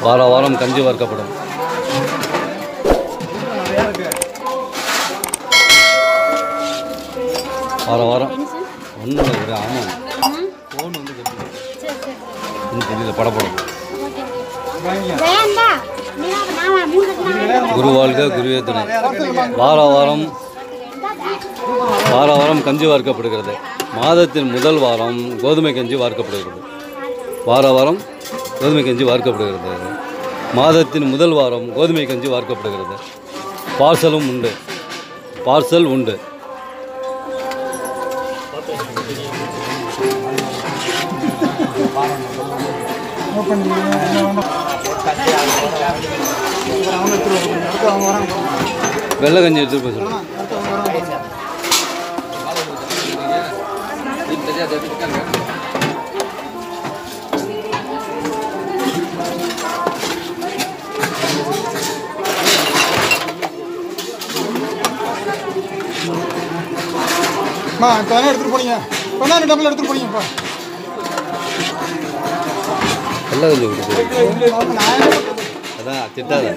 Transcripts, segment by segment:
வார வாரம் கஞ்சி வார்க்கப்படும் வார வாரம் ஒன்றும் இல்லை ஆமாம் ஃபோன் வந்து கட்டுது. ஒன்றும் தெரியல படப்படம் ஜெயந்தா நீங்க மாமா மூணு கட்டினா குரு வாழ்க குருவே துணை வார வாரம் வார வாரம் கஞ்சி வார்க்கப்படுகிறது மாதத்தின் முதல் வாரம் கோதுமை கஞ்சி வார்க்கப்படுகிறது வார வாரம் கோதுமை கஞ்சி வார்க்கப்படுகிறது மாதத்தின் முதல் வாரம் கோதுமை கஞ்சி வார்க்கப்படுகிறது பார்சலும் உண்டு பார்சல் உண்டு வெள்ளை கஞ்சி எடுத்துட்டு போய் சொல்லுங்கள் அம்மா இப்போ தானே எடுத்துகிட்டு போனீங்க இப்போ தான் டபுள் எடுத்துகிட்டு போனீங்க இப்போ வெள்ளை கஞ்சி கொடுத்து நான் என்ன அதான் திட்டாத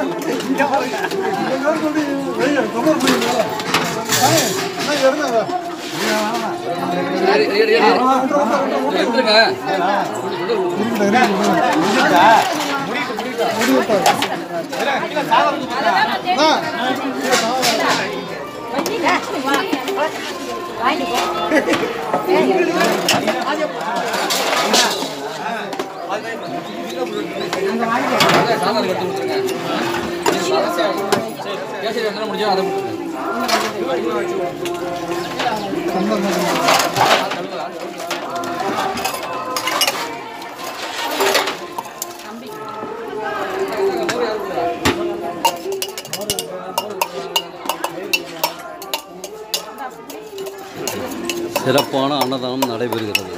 சிறப்பான அன்னதானம் நடைபெறுகிறது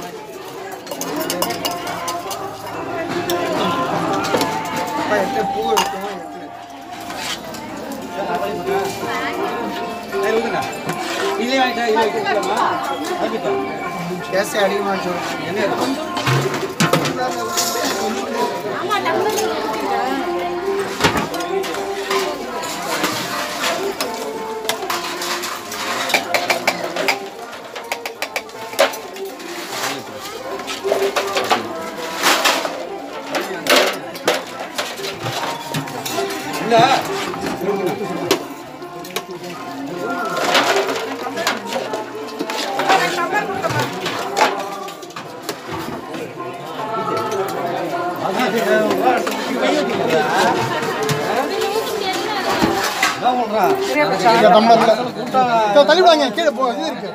கேஸ் அதிகமாக தள்ளி விடாங்க கீழே போ இது இருக்கு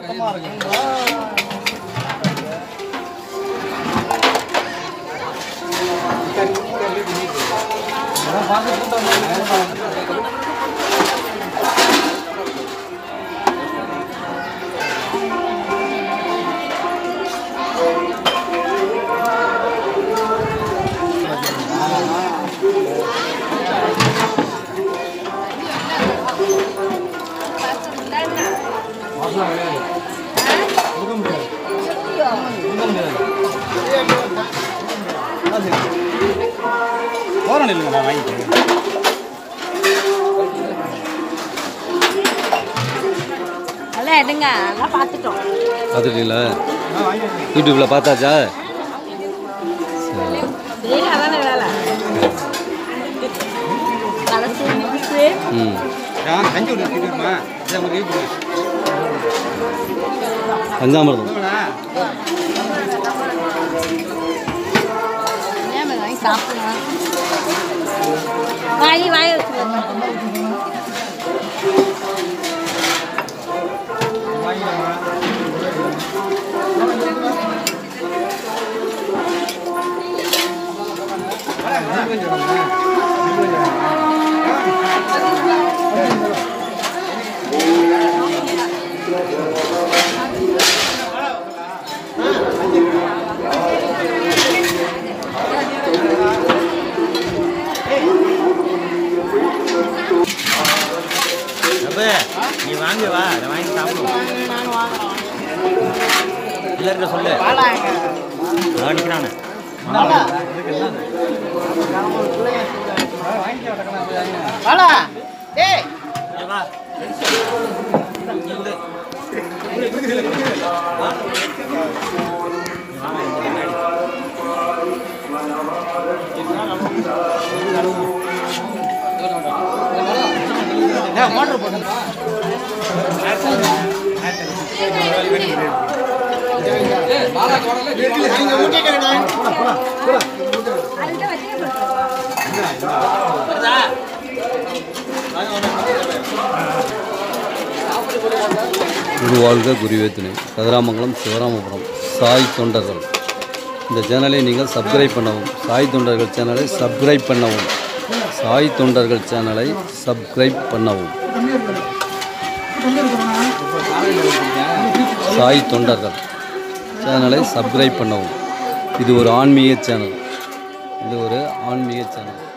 ஓரம் இல்லைங்க நான் வாங்கிக்கிறேன் அதெல்லாம் எடுங்க எல்லாம் பார்த்துட்டோம் பார்த்துட்டீங்களா யூடியூப்பில் பார்த்தாச்சா டெய்லி அதானே வேலை கடைசி நிமிஷத்து ம் நான் கஞ்சி ஒன்று எடுத்துக்கிட்டுமா இதை ஒரு ரீப் பஞ்சாமிரதம் ஏன் வாங்கி சாப்பிடலாம் வாங்கி வாங்கி வச்சுருங்க அப்ப நீ வாங்கி வா அதை வாங்கி சாப்பிடுவோம் இல்லை இருக்க சொல்லு நான் நிற்கிறானே வாடா டேய் மோட்டர் போட்டு நீங்க ஊட்டிக்கடா குருவாழ்க குருவே துணை கதிராமங்கலம் சிவராமபுரம் சாய் தொண்டர்கள் இந்த சேனலை நீங்கள் சப்ஸ்கிரைப் பண்ணவும் சாய் தொண்டர்கள் சேனலை சப்ஸ்கிரைப் பண்ணவும் சாய் தொண்டர்கள் சேனலை சப்ஸ்கிரைப் பண்ணவும் சாய் தொண்டர்கள் சேனலை சப்ஸ்கிரைப் பண்ணவும் இது ஒரு ஆன்மீக சேனல் இது ஒரு ஆன்மீக சேனல்